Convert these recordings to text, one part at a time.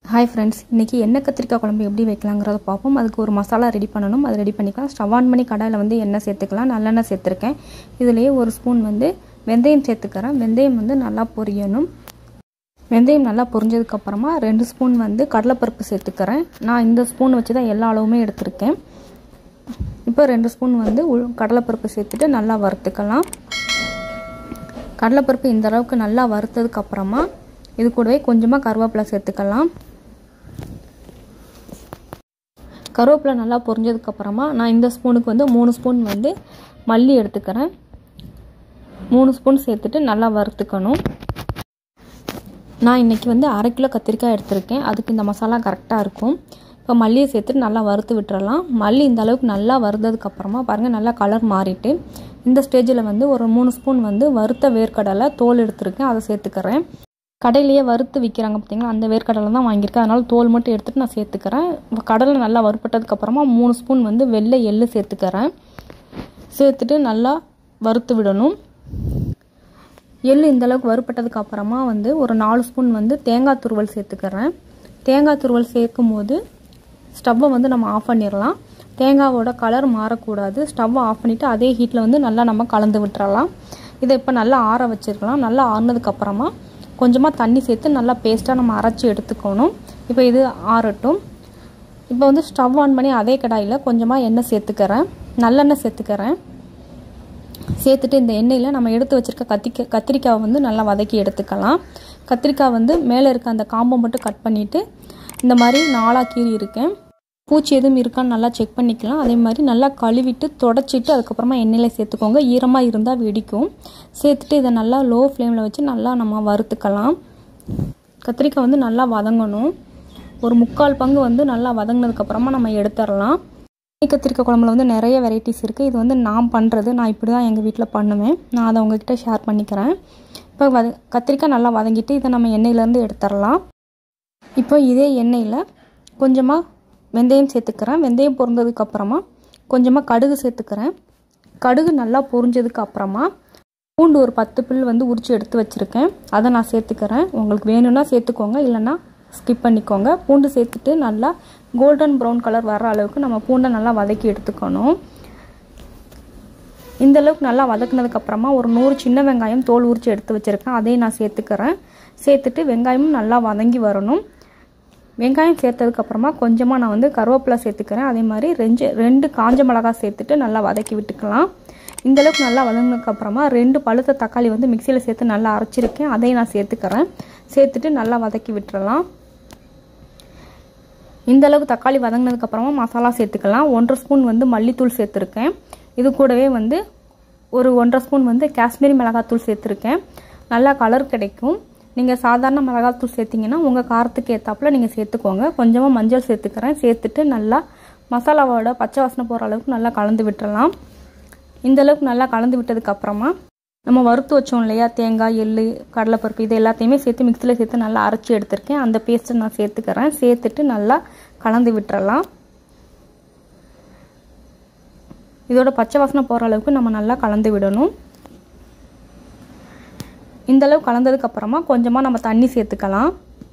hi friends இன்றைக்கி எண்ணெய் கத்திரிக்காய் குழம்பு எப்படி வைக்கலாங்கிறத பார்ப்போம் அதுக்கு ஒரு மசாலா ரெடி பண்ணணும் அதை ரெடி பண்ணிக்கலாம் ஸ்டவ் ஆன் பண்ணி கடாயில் வந்து எண்ணெய் சேர்த்துக்கலாம் நல்லெண்ணெய் சேர்த்துருக்கேன் இதுலேயே ஒரு ஸ்பூன் வந்து வெந்தயம் சேர்த்துக்கிறேன் வெந்தயம் வந்து நல்லா பொரியணும் வெந்தயம் நல்லா பொரிஞ்சதுக்கப்புறமா ரெண்டு ஸ்பூன் வந்து கடலைப்பருப்பு சேர்த்துக்கிறேன் நான் இந்த ஸ்பூன் வச்சு தான் எல்லா அளவுமே எடுத்திருக்கேன் இப்போ ரெண்டு ஸ்பூன் வந்து உள் கடலைப்பருப்பு சேர்த்துட்டு நல்லா வறுத்துக்கலாம் கடலைப்பருப்பு இந்த அளவுக்கு நல்லா வறுத்ததுக்கப்புறமா இது கூடவே கொஞ்சமாக கருவேப்பிலை சேர்த்துக்கலாம் கருவேப்பிலை நல்லா பொரிஞ்சதுக்கப்புறமா நான் இந்த ஸ்பூனுக்கு வந்து மூணு ஸ்பூன் வந்து மல்லி எடுத்துக்கிறேன் மூணு ஸ்பூன் சேர்த்துட்டு நல்லா வறுத்துக்கணும் நான் இன்றைக்கி வந்து அரை கிலோ கத்திரிக்காய் எடுத்திருக்கேன் அதுக்கு இந்த மசாலா கரெக்டாக இருக்கும் இப்போ மல்லியை சேர்த்துட்டு நல்லா வறுத்து விட்டுறலாம் மல்லி இந்த அளவுக்கு நல்லா வறுத்ததுக்கப்புறமா பாருங்கள் நல்லா கலர் மாறிட்டு இந்த ஸ்டேஜில் வந்து ஒரு மூணு ஸ்பூன் வந்து வறுத்த வேர்க்கடலை தோல் எடுத்திருக்கேன் அதை சேர்த்துக்கிறேன் கடையிலேயே வறுத்து விற்கிறாங்க பார்த்தீங்களா அந்த வேர்க்கடலை தான் வாங்கியிருக்கேன் அதனால் தோல் மட்டும் எடுத்துகிட்டு நான் சேர்த்துக்கிறேன் இப்போ கடலை நல்லா வறுப்பட்டதுக்கப்புறமா மூணு ஸ்பூன் வந்து வெள்ளை எள்ளு சேர்த்துக்கிறேன் சேர்த்துட்டு நல்லா வறுத்து விடணும் எள்ளு இந்தளவுக்கு வறுப்பட்டதுக்கு அப்புறமா வந்து ஒரு நாலு ஸ்பூன் வந்து தேங்காய் துருவல் சேர்த்துக்கிறேன் தேங்காய் துருவல் சேர்க்கும் போது ஸ்டவ்வை வந்து நம்ம ஆஃப் பண்ணிடலாம் தேங்காவோட கலர் மாறக்கூடாது ஸ்டவ்வை ஆஃப் பண்ணிவிட்டு அதே ஹீட்டில் வந்து நல்லா நம்ம கலந்து விட்டுறலாம் இதை இப்போ நல்லா ஆற வச்சிருக்கலாம் நல்லா ஆறினதுக்கப்புறமா கொஞ்சமாக தண்ணி சேர்த்து நல்லா பேஸ்ட்டாக நம்ம அரைச்சி எடுத்துக்கணும் இப்போ இது ஆறட்டும் இப்போ வந்து ஸ்டவ் ஆன் பண்ணி அதே கடாயில் கொஞ்சமாக எண்ணெய் சேர்த்துக்கிறேன் நல்லெண்ணெய் சேர்த்துக்கிறேன் சேர்த்துட்டு இந்த எண்ணெயில் நம்ம எடுத்து வச்சுருக்க கத்திக்க கத்திரிக்காவை வந்து நல்லா வதக்கி எடுத்துக்கலாம் கத்திரிக்காய் வந்து மேலே இருக்க அந்த காம்பை மட்டும் கட் பண்ணிவிட்டு இந்த மாதிரி நாளாக கீறி இருக்கேன் பூச்சி எதுவும் இருக்கான்னு நல்லா செக் பண்ணிக்கலாம் அதே மாதிரி நல்லா கழுவிட்டு தொடச்சிட்டு அதுக்கப்புறமா எண்ணெயில் சேர்த்துக்கோங்க ஈரமாக இருந்தால் வெடிக்கும் சேர்த்துட்டு இதை நல்லா லோ ஃப்ளேமில் வச்சு நல்லா நம்ம வறுத்துக்கலாம் கத்திரிக்காய் வந்து நல்லா வதங்கணும் ஒரு முக்கால் பங்கு வந்து நல்லா வதங்கினதுக்கப்புறமா நம்ம எடுத்துடலாம் கத்திரிக்காய் குழம்புல வந்து நிறைய வெரைட்டிஸ் இருக்குது இது வந்து நான் பண்ணுறது நான் இப்படி தான் எங்கள் வீட்டில் பண்ணுவேன் நான் அதை உங்ககிட்ட ஷேர் பண்ணிக்கிறேன் இப்போ வத கத்திரிக்காய் நல்லா வதங்கிட்டு இதை நம்ம எண்ணெயிலேருந்து எடுத்துடலாம் இப்போ இதே எண்ணெயில் கொஞ்சமாக வெந்தயம் சேர்த்துக்கிறேன் வெந்தயம் பொருந்ததுக்கு அப்புறமா கொஞ்சமாக கடுகு சேர்த்துக்கிறேன் கடுகு நல்லா பொரிஞ்சதுக்கு அப்புறமா பூண்டு ஒரு பத்து பில் வந்து உரித்து எடுத்து வச்சுருக்கேன் அதை நான் சேர்த்துக்கிறேன் உங்களுக்கு வேணும்னா சேர்த்துக்கோங்க இல்லைன்னா ஸ்கிப் பண்ணிக்கோங்க பூண்டு சேர்த்துட்டு நல்லா கோல்டன் ப்ரௌன் கலர் வர அளவுக்கு நம்ம பூண்டை நல்லா வதக்கி எடுத்துக்கணும் இந்த அளவுக்கு நல்லா வதக்குனதுக்கப்புறமா ஒரு நூறு சின்ன வெங்காயம் தோல் உரித்து எடுத்து வச்சுருக்கேன் அதையும் நான் சேர்த்துக்கிறேன் சேர்த்துட்டு வெங்காயமும் நல்லா வதங்கி வரணும் வெங்காயம் சேர்த்ததுக்கப்புறமா கொஞ்சமாக நான் வந்து கருவேப்பிலை சேர்த்துக்கிறேன் அதே மாதிரி ரெஞ்சு ரெண்டு காஞ்ச மிளகா சேர்த்துட்டு நல்லா வதக்கி விட்டுக்கலாம் இந்தளவுக்கு நல்லா வதங்கினதுக்கப்புறமா ரெண்டு பழுத்த தக்காளி வந்து மிக்சியில் சேர்த்து நல்லா அரைச்சிருக்கேன் அதையும் நான் சேர்த்துக்கிறேன் சேர்த்துட்டு நல்லா வதக்கி விட்டுறலாம் இந்த அளவுக்கு தக்காளி வதங்கினதுக்கப்புறமா மசாலா சேர்த்துக்கலாம் ஒன்றரை ஸ்பூன் வந்து மல்லித்தூள் சேர்த்துருக்கேன் இது கூடவே வந்து ஒரு ஒன்றரை ஸ்பூன் வந்து காஷ்மீரி மிளகாத்தூள் சேர்த்துருக்கேன் நல்லா கலர் கிடைக்கும் நீங்கள் சாதாரண மிளகாத்தூள் சேர்த்திங்கன்னா உங்கள் காரத்துக்கு ஏற்றாப்புல நீங்கள் சேர்த்துக்கோங்க கொஞ்சமாக மஞ்சள் சேர்த்துக்கிறேன் சேர்த்துட்டு நல்லா மசாலாவோட பச்சை வாசனை போகிற அளவுக்கு நல்லா கலந்து விட்டுறலாம் இந்த அளவுக்கு நல்லா கலந்து விட்டதுக்கப்புறமா நம்ம வறுத்து வச்சோம் இல்லையா தேங்காய் எள்ளு கடலைப்பருப்பு இது எல்லாத்தையுமே சேர்த்து மிக்சியில் சேர்த்து நல்லா அரைச்சி எடுத்திருக்கேன் அந்த பேஸ்ட்டை நான் சேர்த்துக்கிறேன் சேர்த்துட்டு நல்லா கலந்து விட்டுறலாம் இதோட பச்சை வாசனை போகிற அளவுக்கு நம்ம நல்லா கலந்து விடணும் இந்த அளவு கலந்ததுக்கப்புறமா கொஞ்சமாக நம்ம தண்ணி சேர்த்துக்கலாம்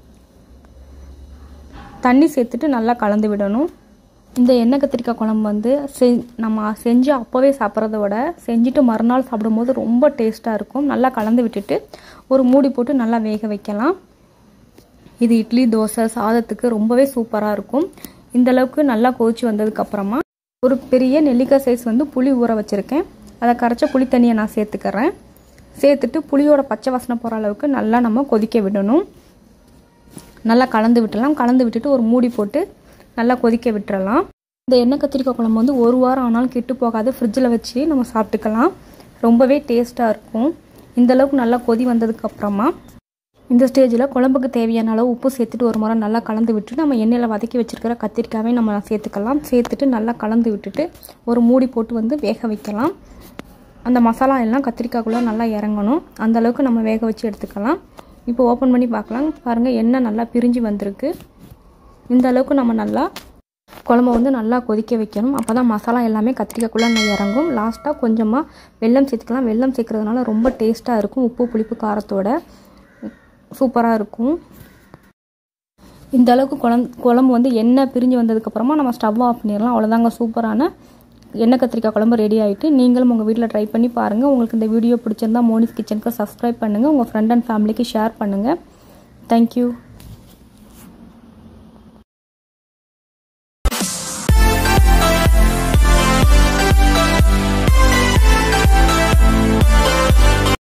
தண்ணி சேர்த்துட்டு நல்லா கலந்து விடணும் இந்த எண்ணெய் கத்திரிக்காய் குழம்பு வந்து செ நம்ம செஞ்சு அப்போவே சாப்பிட்றத விட செஞ்சுட்டு மறுநாள் சாப்பிடும்போது ரொம்ப டேஸ்ட்டாக இருக்கும் நல்லா கலந்து விட்டுட்டு ஒரு மூடி போட்டு நல்லா வேக வைக்கலாம் இது இட்லி தோசை சாதத்துக்கு ரொம்பவே சூப்பராக இருக்கும் இந்த அளவுக்கு நல்லா கொதிச்சு வந்ததுக்கப்புறமா ஒரு பெரிய நெல்லிக்காய் சைஸ் வந்து புளி ஊற வச்சுருக்கேன் அதை கரைச்ச புளி தண்ணியை நான் சேர்த்துக்கிறேன் சேர்த்துட்டு புளியோட பச்சை வாசனை போகிற அளவுக்கு நல்லா நம்ம கொதிக்க விடணும் நல்லா கலந்து விட்டுடலாம் கலந்து விட்டுட்டு ஒரு மூடி போட்டு நல்லா கொதிக்க விட்டுறலாம் இந்த எண்ணெய் கத்திரிக்காய் குழம்பு வந்து ஒரு வாரம் ஆனாலும் கெட்டு போகாது ஃப்ரிட்ஜில் வச்சு நம்ம சாப்பிட்டுக்கலாம் ரொம்பவே டேஸ்ட்டாக இருக்கும் இந்த அளவுக்கு நல்லா கொதி வந்ததுக்கப்புறமா இந்த ஸ்டேஜில் குழம்புக்கு தேவையான அளவு உப்பு சேர்த்துட்டு ஒரு முறை நல்லா கலந்து விட்டுட்டு நம்ம எண்ணெயில் வதக்கி வச்சுருக்கிற கத்திரிக்காவே நம்ம சேர்த்துக்கலாம் சேர்த்துட்டு நல்லா கலந்து விட்டுட்டு ஒரு மூடி போட்டு வந்து வேக வைக்கலாம் அந்த மசாலா எல்லாம் கத்திரிக்காய்க்குள்ளே நல்லா இறங்கணும் அந்த அளவுக்கு நம்ம வேக வச்சு எடுத்துக்கலாம் இப்போ ஓப்பன் பண்ணி பார்க்கலாம் பாருங்கள் எண்ணெய் நல்லா பிரிஞ்சு வந்திருக்கு இந்த அளவுக்கு நம்ம நல்லா குழம்ப வந்து நல்லா கொதிக்க வைக்கணும் அப்போ தான் மசாலா எல்லாமே கத்திரிக்காய்க்குள்ளே நல்லா இறங்கும் லாஸ்ட்டாக கொஞ்சமாக வெல்லம் சேர்த்துக்கலாம் வெல்லம் சேர்க்குறதுனால ரொம்ப டேஸ்ட்டாக இருக்கும் உப்பு புளிப்பு காரத்தோட சூப்பராக இருக்கும் இந்த அளவுக்கு குழம்பு குழம்பு வந்து எண்ணெய் பிரிஞ்சு வந்ததுக்கப்புறமா நம்ம ஸ்டவ் ஆஃப் பண்ணிடலாம் அவ்வளோதாங்க சூப்பரான எண்ணெய் கத்திரிக்காய் குழம்பு ரெடி ஆகிட்டு நீங்களும் உங்கள் வீட்டில் ட்ரை பண்ணி பாருங்கள் உங்களுக்கு இந்த வீடியோ பிடிச்சிருந்தா மோனிஸ் கிச்சனுக்கு சப்ஸ்கிரைப் பண்ணுங்கள் உங்கள் ஃப்ரெண்ட் அண்ட் ஃபேமிலிக்கு ஷேர் பண்ணுங்கள் தேங்க்யூ